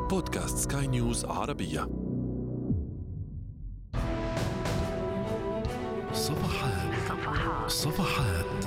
بودكاست سكاي نيوز عربية صفحات صفحات صفحات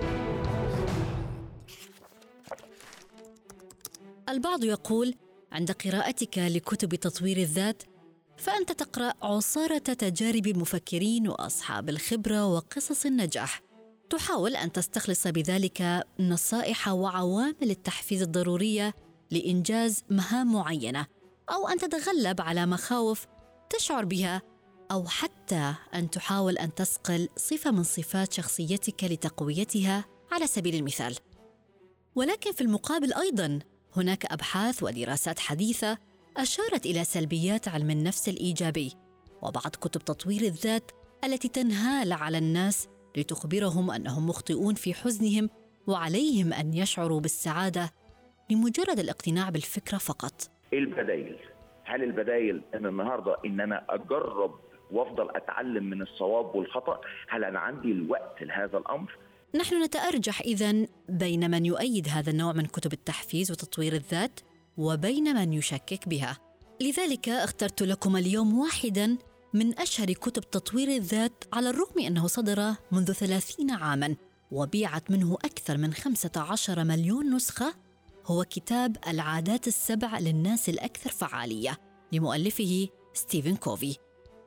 البعض يقول عند قراءتك لكتب تطوير الذات فانت تقرا عصاره تجارب المفكرين واصحاب الخبره وقصص النجاح تحاول ان تستخلص بذلك نصائح وعوامل التحفيز الضروريه لانجاز مهام معينه او ان تتغلب على مخاوف تشعر بها او حتى ان تحاول ان تسقل صفه من صفات شخصيتك لتقويتها على سبيل المثال ولكن في المقابل ايضا هناك ابحاث ودراسات حديثه اشارت الى سلبيات علم النفس الايجابي وبعض كتب تطوير الذات التي تنهال على الناس لتخبرهم انهم مخطئون في حزنهم وعليهم ان يشعروا بالسعاده لمجرد الاقتناع بالفكره فقط. البدايل هل البدايل ان النهارده ان انا اجرب وافضل اتعلم من الصواب والخطا هل انا عندي الوقت لهذا الامر نحن نتارجح اذا بين من يؤيد هذا النوع من كتب التحفيز وتطوير الذات وبين من يشكك بها. لذلك اخترت لكم اليوم واحدا من اشهر كتب تطوير الذات على الرغم انه صدر منذ ثلاثين عاما وبيعت منه اكثر من 15 مليون نسخه هو كتاب العادات السبع للناس الاكثر فعاليه لمؤلفه ستيفن كوفي.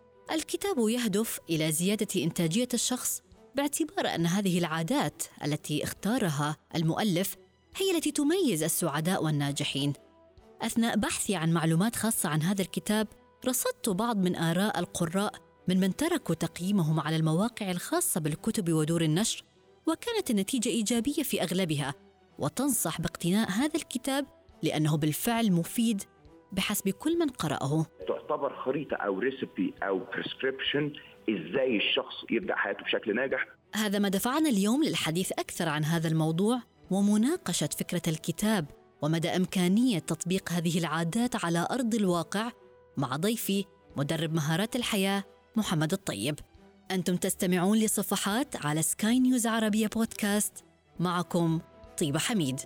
الكتاب يهدف الى زياده انتاجيه الشخص باعتبار ان هذه العادات التي اختارها المؤلف هي التي تميز السعداء والناجحين. اثناء بحثي عن معلومات خاصه عن هذا الكتاب رصدت بعض من اراء القراء من من تركوا تقييمهم على المواقع الخاصه بالكتب ودور النشر وكانت النتيجه ايجابيه في اغلبها وتنصح باقتناء هذا الكتاب لانه بالفعل مفيد بحسب كل من قرأه تعتبر خريطه او ريسبي او بريسكريبشن ازاي الشخص يبدا حياته بشكل ناجح هذا ما دفعنا اليوم للحديث اكثر عن هذا الموضوع ومناقشه فكره الكتاب ومدى امكانيه تطبيق هذه العادات على ارض الواقع مع ضيفي مدرب مهارات الحياه محمد الطيب انتم تستمعون لصفحات على سكاي نيوز عربيه بودكاست معكم طيبه حميد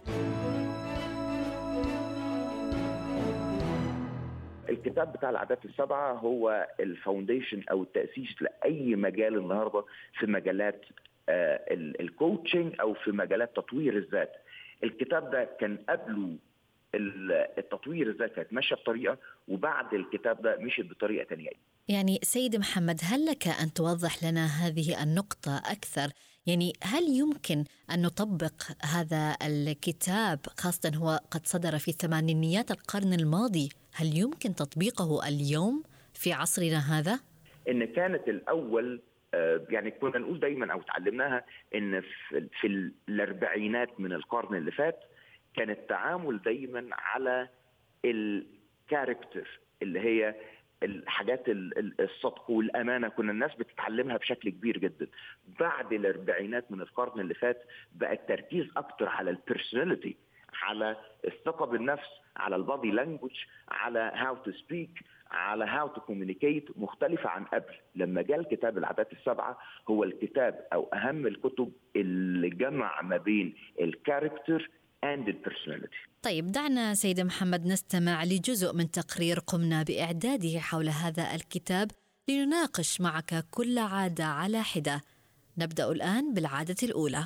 الكتاب بتاع العادات السبعه هو الفاونديشن او التاسيس لاي مجال النهارده في مجالات آه الكوتشنج او في مجالات تطوير الذات الكتاب ده كان قبله التطوير الذات كانت ماشيه بطريقه وبعد الكتاب ده مشيت بطريقه ثانيه يعني سيد محمد هل لك ان توضح لنا هذه النقطه اكثر يعني هل يمكن ان نطبق هذا الكتاب خاصه هو قد صدر في ثمانينيات القرن الماضي هل يمكن تطبيقه اليوم في عصرنا هذا ان كانت الاول يعني كنا نقول دايما او تعلمناها ان في الاربعينات من القرن اللي فات كان التعامل دايما على الكاركتر اللي هي الحاجات الصدق والامانه كنا الناس بتتعلمها بشكل كبير جدا بعد الاربعينات من القرن اللي فات بقى التركيز اكتر على البيرسوناليتي على الثقه بالنفس على البادي لانجوج على هاو تو سبيك على هاو تو كوميونيكيت مختلفه عن قبل لما جاء الكتاب العادات السبعه هو الكتاب او اهم الكتب اللي جمع ما بين الكاركتر and personality. طيب دعنا سيد محمد نستمع لجزء من تقرير قمنا باعداده حول هذا الكتاب لنناقش معك كل عاده على حده. نبدا الان بالعاده الاولى.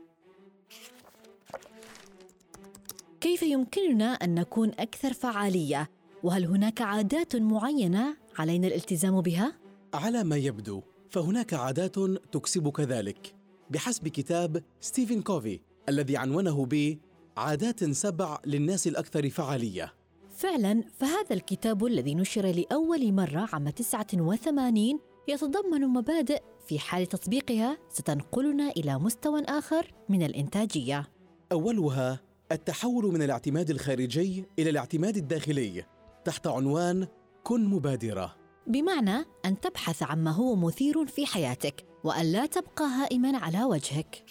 كيف يمكننا ان نكون اكثر فعاليه؟ وهل هناك عادات معينه علينا الالتزام بها؟ على ما يبدو فهناك عادات تكسبك ذلك بحسب كتاب ستيفن كوفي الذي عنونه ب عادات سبع للناس الأكثر فعالية فعلا فهذا الكتاب الذي نشر لأول مرة عام 89 يتضمن مبادئ في حال تطبيقها ستنقلنا إلى مستوى آخر من الإنتاجية أولها التحول من الاعتماد الخارجي إلى الاعتماد الداخلي تحت عنوان كن مبادرة بمعنى أن تبحث عما هو مثير في حياتك وأن لا تبقى هائما على وجهك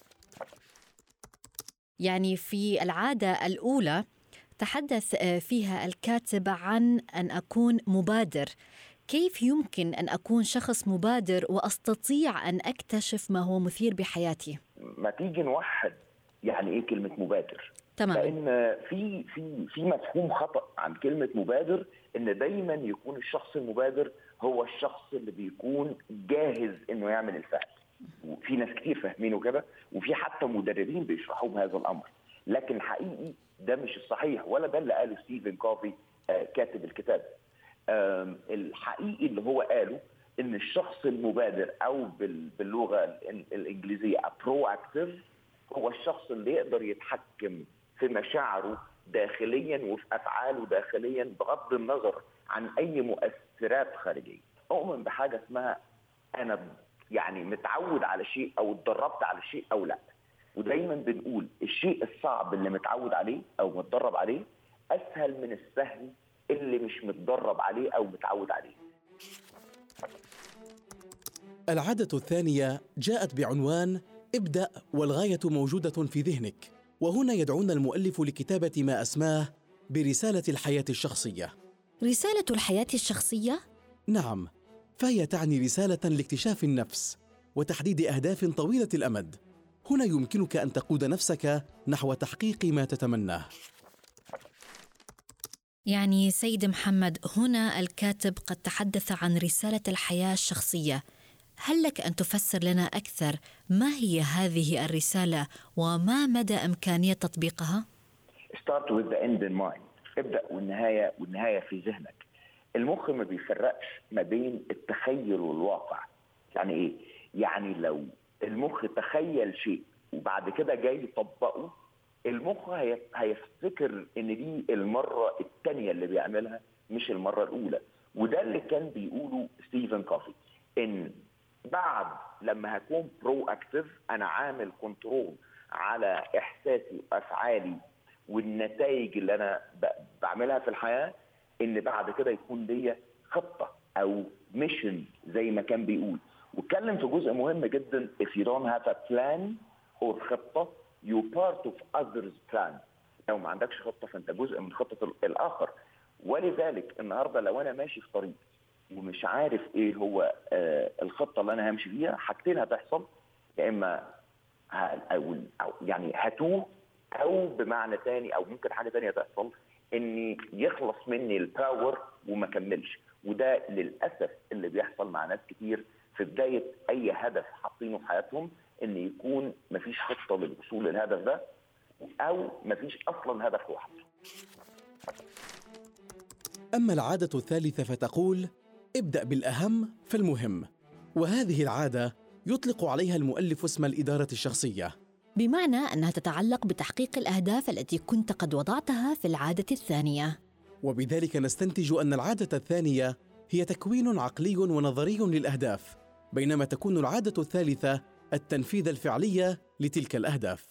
يعني في العاده الاولى تحدث فيها الكاتب عن ان اكون مبادر كيف يمكن ان اكون شخص مبادر واستطيع ان اكتشف ما هو مثير بحياتي ما تيجي نوحد يعني ايه كلمه مبادر تمام لان في في في مفهوم خطا عن كلمه مبادر ان دايما يكون الشخص المبادر هو الشخص اللي بيكون جاهز انه يعمل الفعل وفي ناس كتير فاهمينه كده وفي حتى مدربين بيشرحوا بهذا الامر لكن الحقيقي ده مش الصحيح ولا ده اللي قاله ستيفن كوفي آه، كاتب الكتاب آم، الحقيقي اللي هو قاله ان الشخص المبادر او بال- باللغه ال- الانجليزيه برو اكتيف هو الشخص اللي يقدر يتحكم في مشاعره داخليا وفي افعاله داخليا بغض النظر عن اي مؤثرات خارجيه. اؤمن بحاجه اسمها انا يعني متعود على شيء او اتدربت على شيء او لا. ودايما بنقول الشيء الصعب اللي متعود عليه او متدرب عليه اسهل من السهل اللي مش متدرب عليه او متعود عليه. العادة الثانية جاءت بعنوان ابدأ والغاية موجودة في ذهنك وهنا يدعونا المؤلف لكتابة ما أسماه برسالة الحياة الشخصية رسالة الحياة الشخصية نعم فهي تعني رسالة لاكتشاف النفس وتحديد أهداف طويلة الأمد هنا يمكنك أن تقود نفسك نحو تحقيق ما تتمناه يعني سيد محمد هنا الكاتب قد تحدث عن رسالة الحياة الشخصية هل لك أن تفسر لنا أكثر ما هي هذه الرسالة وما مدى إمكانية تطبيقها؟ start with the end in mind ابدا والنهايه والنهايه في ذهنك المخ ما بيفرقش ما بين التخيل والواقع يعني ايه يعني لو المخ تخيل شيء وبعد كده جاي يطبقه المخ هي- هيفتكر ان دي المره الثانيه اللي بيعملها مش المره الاولى وده اللي كان بيقوله ستيفن كوفي ان بعد لما هكون برو اكتيف انا عامل كنترول على احساسي وافعالي والنتائج اللي انا ب- بعملها في الحياه ان بعد كده يكون ليا خطه او ميشن زي ما كان بيقول واتكلم في جزء مهم جدا if you don't have a plan or خطه you part of others plan لو ما عندكش خطه فانت جزء من خطه ال- الاخر ولذلك النهارده لو انا ماشي في طريق ومش عارف ايه هو آه الخطه اللي انا همشي فيها حاجتين هتحصل يا اما ه- او أو يعني هتوه او بمعنى تاني او ممكن حاجه تانية تحصل اني يخلص مني الباور وما كملش وده للاسف اللي بيحصل مع ناس كتير في بدايه اي هدف حاطينه في حياتهم ان يكون مفيش خطه للوصول للهدف ده او مفيش اصلا هدف واحد أما العادة الثالثة فتقول ابدأ بالأهم فالمهم وهذه العادة يطلق عليها المؤلف اسم الإدارة الشخصية بمعنى أنها تتعلق بتحقيق الأهداف التي كنت قد وضعتها في العادة الثانية وبذلك نستنتج أن العادة الثانية هي تكوين عقلي ونظري للأهداف بينما تكون العادة الثالثة التنفيذ الفعلي لتلك الأهداف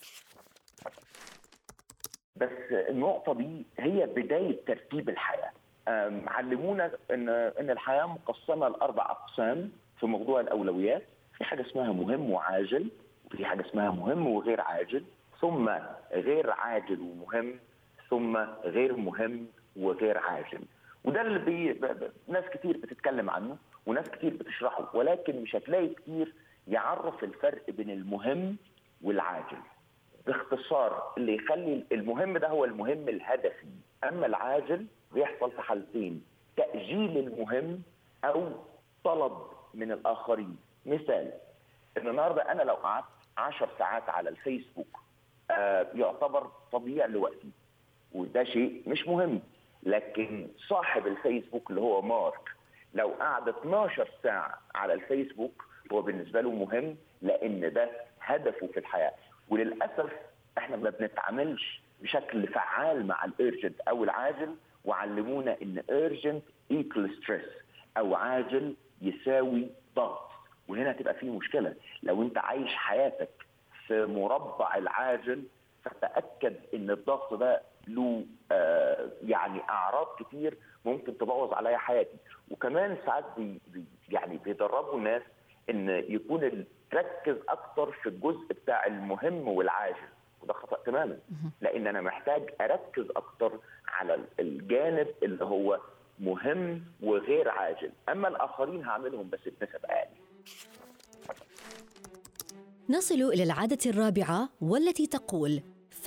بس النقطة دي هي بداية ترتيب الحياة أم، علمونا ان ان الحياة مقسمة لأربع أقسام في موضوع الأولويات في حاجة اسمها مهم وعاجل وفي حاجة اسمها مهم وغير عاجل ثم غير عاجل ومهم ثم غير مهم وغير عاجل وده اللي بي... ب... ب... ناس كتير بتتكلم عنه وناس كتير بتشرحه ولكن مش هتلاقي كتير يعرف الفرق بين المهم والعاجل باختصار اللي يخلي المهم ده هو المهم الهدفي اما العاجل بيحصل في حالتين تاجيل المهم او طلب من الاخرين مثال ان النهارده انا لو قعدت 10 ساعات على الفيسبوك آه يعتبر تضييع لوقتي وده شيء مش مهم لكن صاحب الفيسبوك اللي هو مارك لو قعد 12 ساعه على الفيسبوك هو بالنسبه له مهم لان ده هدفه في الحياه وللاسف احنا ما بنتعاملش بشكل فعال مع الارجنت او العاجل وعلمونا ان urgent equal stress او عاجل يساوي ضغط وهنا هتبقى في مشكله لو انت عايش حياتك في مربع العاجل فتاكد ان الضغط ده له آه يعني اعراض كتير ممكن تبوظ عليا حياتي وكمان ساعات بي بي يعني بيدربوا الناس ان يكون ال- ركز اكتر في الجزء بتاع المهم والعاجل وده خطا تماما لان انا محتاج اركز اكتر على الجانب اللي هو مهم وغير عاجل اما الاخرين هعملهم بس بنسب اقل نصل إلى العادة الرابعة والتي تقول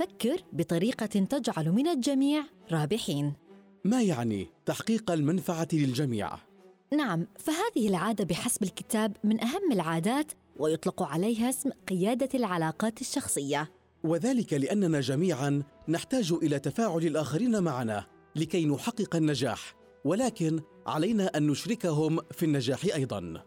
فكر بطريقة تجعل من الجميع رابحين ما يعني تحقيق المنفعة للجميع؟ نعم فهذه العادة بحسب الكتاب من أهم العادات ويطلق عليها اسم قيادة العلاقات الشخصية وذلك لأننا جميعا نحتاج إلى تفاعل الآخرين معنا لكي نحقق النجاح ولكن علينا أن نشركهم في النجاح أيضاً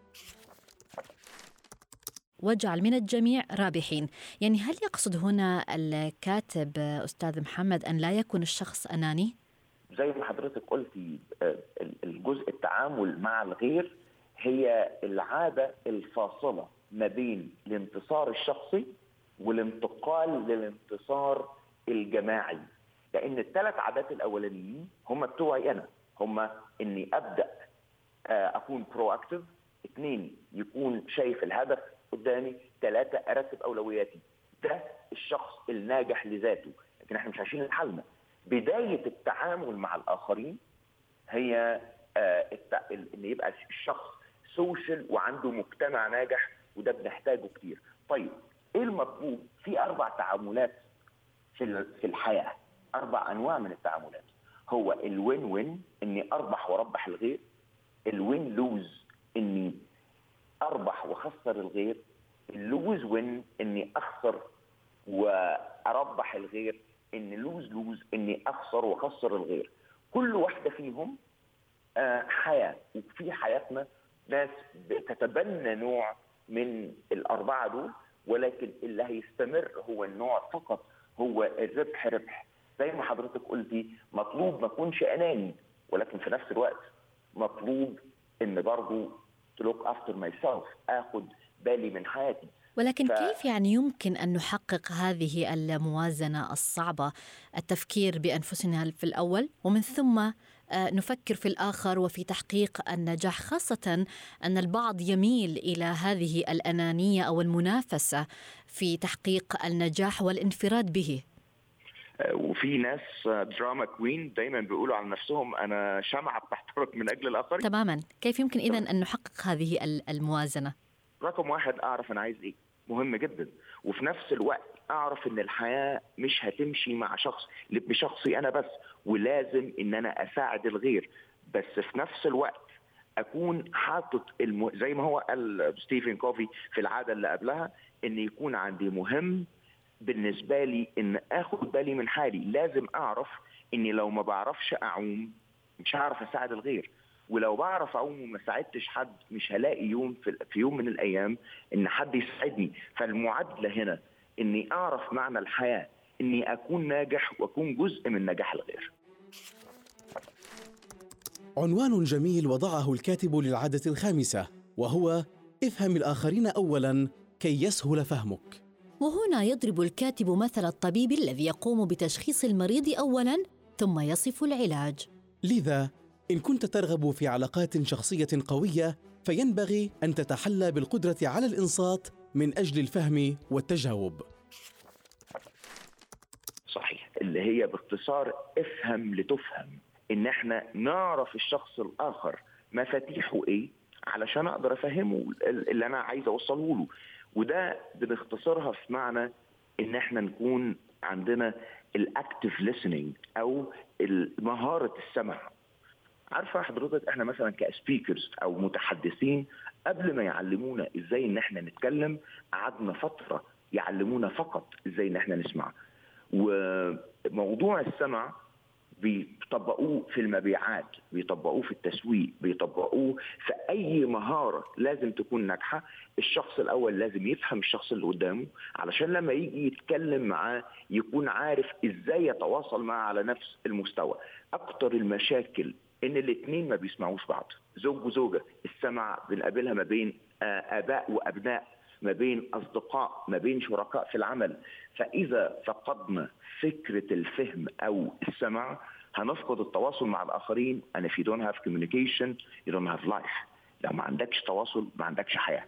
واجعل من الجميع رابحين يعني هل يقصد هنا الكاتب أستاذ محمد أن لا يكون الشخص أناني؟ زي ما حضرتك قلتي آه، الجزء التعامل مع الغير هي العادة الفاصلة ما بين الانتصار الشخصي والانتقال للانتصار الجماعي لان الثلاث عادات الاولانيين هم بتوعي انا هم اني ابدا آه، اكون برو اكتف اثنين يكون شايف الهدف قدامي ثلاثه ارتب اولوياتي ده الشخص الناجح لذاته لكن احنا مش عايشين لحالنا بدايه التعامل مع الاخرين هي آه ان يبقى الشخص سوشيال وعنده مجتمع ناجح وده بنحتاجه كتير طيب ايه المطلوب في اربع تعاملات في في الحياه اربع انواع من التعاملات هو الوين وين اني اربح واربح الغير الوين لوز اني اربح واخسر الغير اللوز وين اني اخسر واربح الغير ان لوز لوز اني اخسر واخسر الغير كل واحده فيهم آه، حياه وفي حياتنا ناس بتتبنى نوع من الاربعه دول ولكن اللي هيستمر هو النوع فقط هو الربح ربح زي ما حضرتك قلتي مطلوب ما اكونش اناني ولكن في نفس الوقت مطلوب ان برضه to look after myself اخد بالي من حياتي ولكن ف... كيف يعني يمكن ان نحقق هذه الموازنه الصعبه التفكير بانفسنا في الاول ومن ثم آه، نفكر في الاخر وفي تحقيق النجاح خاصه ان البعض يميل الى هذه الانانيه او المنافسه في تحقيق النجاح والانفراد به آه، وفي ناس دراما كوين دايما بيقولوا عن نفسهم انا شمعه بتحترق من اجل الاخرين تماما كيف يمكن اذا ان نحقق هذه الموازنه رقم واحد اعرف انا عايز ايه مهم جدا وفي نفس الوقت اعرف ان الحياه مش هتمشي مع شخص بشخصي انا بس ولازم ان انا اساعد الغير بس في نفس الوقت اكون حاطط الم... زي ما هو قال ستيفن كوفي في العاده اللي قبلها ان يكون عندي مهم بالنسبه لي ان اخد بالي من حالي لازم اعرف اني لو ما بعرفش اعوم مش هعرف اساعد الغير ولو بعرف اعوم وما ساعدتش حد مش هلاقي يوم في, في يوم من الايام ان حد يساعدني فالمعادله هنا اني اعرف معنى الحياه اني اكون ناجح واكون جزء من نجاح الغير عنوان جميل وضعه الكاتب للعاده الخامسه وهو افهم الاخرين اولا كي يسهل فهمك وهنا يضرب الكاتب مثل الطبيب الذي يقوم بتشخيص المريض اولا ثم يصف العلاج لذا ان كنت ترغب في علاقات شخصيه قويه فينبغي ان تتحلى بالقدره على الانصات من اجل الفهم والتجاوب صحيح اللي هي باختصار افهم لتفهم ان احنا نعرف الشخص الاخر مفاتيحه ايه علشان اقدر افهمه اللي انا عايز اوصله له وده بنختصرها في معنى ان احنا نكون عندنا الاكتف listening او مهاره السمع عارفه حضرتك احنا مثلا كسبيكرز او متحدثين قبل ما يعلمونا ازاي ان احنا نتكلم قعدنا فتره يعلمونا فقط ازاي ان احنا نسمع وموضوع السمع بيطبقوه في المبيعات بيطبقوه في التسويق بيطبقوه في اي مهاره لازم تكون ناجحه الشخص الاول لازم يفهم الشخص اللي قدامه علشان لما يجي يتكلم معاه يكون عارف ازاي يتواصل معاه على نفس المستوى اكتر المشاكل ان الاثنين ما بيسمعوش بعض زوج وزوجه السمع بنقابلها ما بين آه، اباء وابناء ما بين اصدقاء ما بين شركاء في العمل فاذا فقدنا فكره الفهم او السمع هنفقد التواصل مع الاخرين and if you don't have communication you don't have life لو ما عندكش تواصل ما عندكش حياه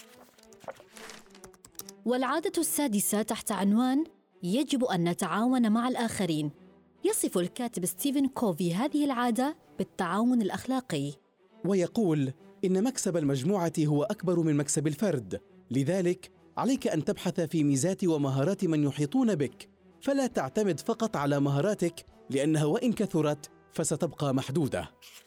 والعاده السادسه تحت عنوان يجب ان نتعاون مع الاخرين يصف الكاتب ستيفن كوفي هذه العاده بالتعاون الاخلاقي ويقول ان مكسب المجموعه هو اكبر من مكسب الفرد لذلك عليك ان تبحث في ميزات ومهارات من يحيطون بك فلا تعتمد فقط على مهاراتك لانها وان كثرت فستبقى محدوده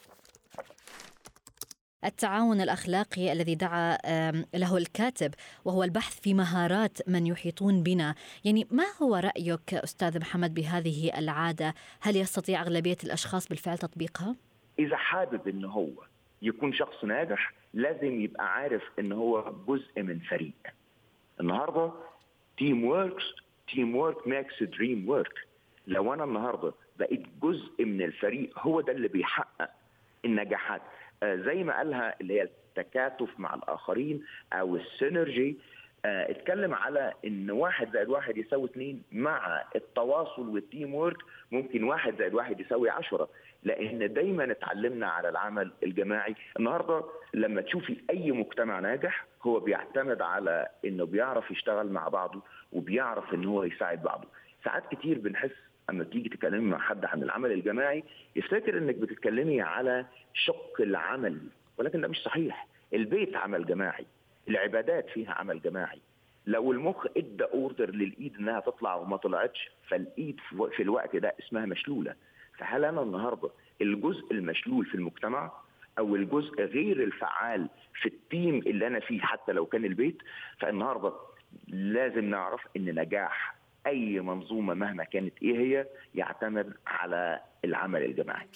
التعاون الاخلاقي الذي دعا له الكاتب وهو البحث في مهارات من يحيطون بنا، يعني ما هو رايك استاذ محمد بهذه العاده؟ هل يستطيع اغلبيه الاشخاص بالفعل تطبيقها؟ اذا حابب انه هو يكون شخص ناجح لازم يبقى عارف ان هو جزء من فريق. النهارده تيم وركس تيم ورك ميكس دريم ورك. لو انا النهارده بقيت جزء من الفريق هو ده اللي بيحقق النجاحات آه، زي ما قالها اللي هي التكاتف مع الاخرين او السينرجي آه، اتكلم على ان واحد زائد واحد يساوي اثنين مع التواصل والتيم وورك ممكن واحد زائد واحد يساوي عشرة لان دايما اتعلمنا على العمل الجماعي النهارده لما تشوفي اي مجتمع ناجح هو بيعتمد على انه بيعرف يشتغل مع بعضه وبيعرف ان هو يساعد بعضه ساعات كتير بنحس اما تيجي تتكلمي مع حد عن العمل الجماعي يفتكر انك بتتكلمي على شق العمل ولكن ده مش صحيح البيت عمل جماعي العبادات فيها عمل جماعي لو المخ ادى اوردر للايد انها تطلع وما طلعتش فالايد في الوقت ده اسمها مشلوله فهل انا النهارده الجزء المشلول في المجتمع او الجزء غير الفعال في التيم اللي انا فيه حتى لو كان البيت فالنهارده لازم نعرف ان نجاح اي منظومه مهما كانت ايه هي يعتمد على العمل الجماعي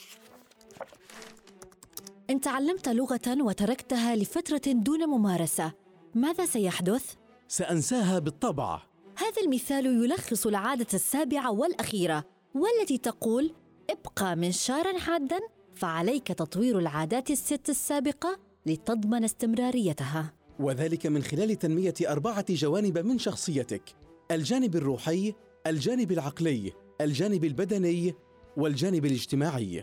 ان تعلمت لغه وتركتها لفتره دون ممارسه ماذا سيحدث سانساها بالطبع هذا المثال يلخص العاده السابعه والاخيره والتي تقول ابقى منشارا حادا فعليك تطوير العادات الست السابقه لتضمن استمراريتها وذلك من خلال تنميه اربعه جوانب من شخصيتك الجانب الروحي الجانب العقلي الجانب البدني والجانب الاجتماعي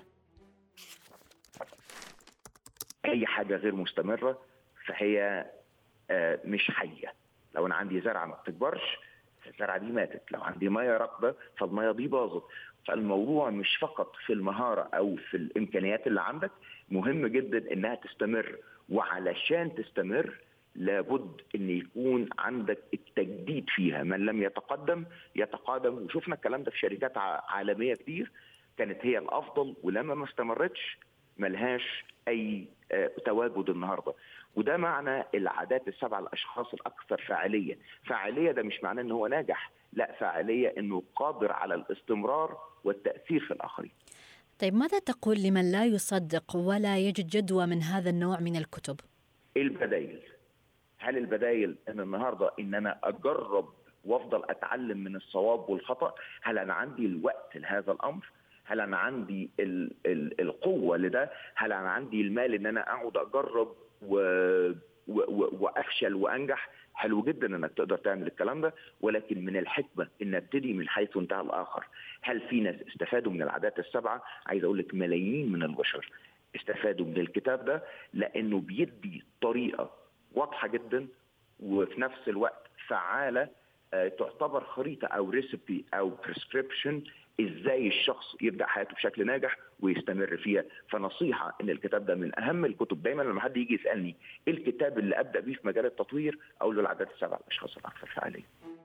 اي حاجه غير مستمره فهي آه، مش حيه لو انا عندي زرعه ما بتكبرش الزرعه دي ماتت لو عندي ميه راكده فالميه دي باظت فالموضوع مش فقط في المهاره او في الامكانيات اللي عندك مهم جدا انها تستمر وعلشان تستمر لابد ان يكون عندك التجديد فيها من لم يتقدم يتقادم وشفنا الكلام ده في شركات عالميه كتير كانت هي الافضل ولما ما استمرتش ملهاش اي آه، تواجد النهارده وده معنى العادات السبع الاشخاص الاكثر فاعليه فاعليه ده مش معناه ان هو ناجح لا فاعليه انه قادر على الاستمرار والتاثير في الاخرين طيب ماذا تقول لمن لا يصدق ولا يجد جدوى من هذا النوع من الكتب البدائل هل البدايل ان النهارده ان انا اجرب وافضل اتعلم من الصواب والخطا هل انا عندي الوقت لهذا الامر هل انا عندي ال ال القوه لده هل انا عندي المال ان انا اقعد اجرب و وافشل وانجح حلو جدا انك تقدر تعمل الكلام ده ولكن من الحكمه ان ابتدي من حيث انتهى الاخر هل في ناس استفادوا من العادات السبعه عايز اقول لك ملايين من البشر استفادوا من الكتاب ده لانه بيدي طريقه واضحه جدا وفي نفس الوقت فعاله آه، تعتبر خريطه او ريسبي او بريسكريبشن ازاي الشخص يبدا حياته بشكل ناجح ويستمر فيها فنصيحه ان الكتاب ده من اهم الكتب دايما لما حد يجي يسالني ايه الكتاب اللي ابدا بيه في مجال التطوير اقول له العادات السبع الاشخاص الاكثر فعاليه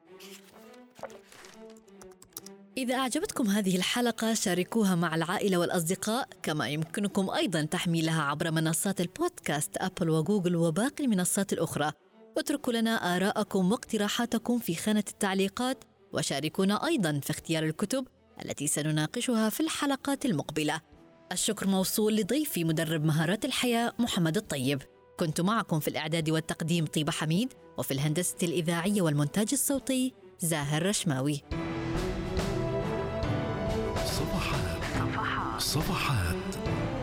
إذا أعجبتكم هذه الحلقة شاركوها مع العائلة والأصدقاء كما يمكنكم أيضا تحميلها عبر منصات البودكاست أبل وجوجل وباقي المنصات الأخرى اتركوا لنا آراءكم واقتراحاتكم في خانة التعليقات وشاركونا أيضا في اختيار الكتب التي سنناقشها في الحلقات المقبلة الشكر موصول لضيفي مدرب مهارات الحياة محمد الطيب كنت معكم في الإعداد والتقديم طيبة حميد وفي الهندسة الإذاعية والمونتاج الصوتي زاهر رشماوي صفحات صفحات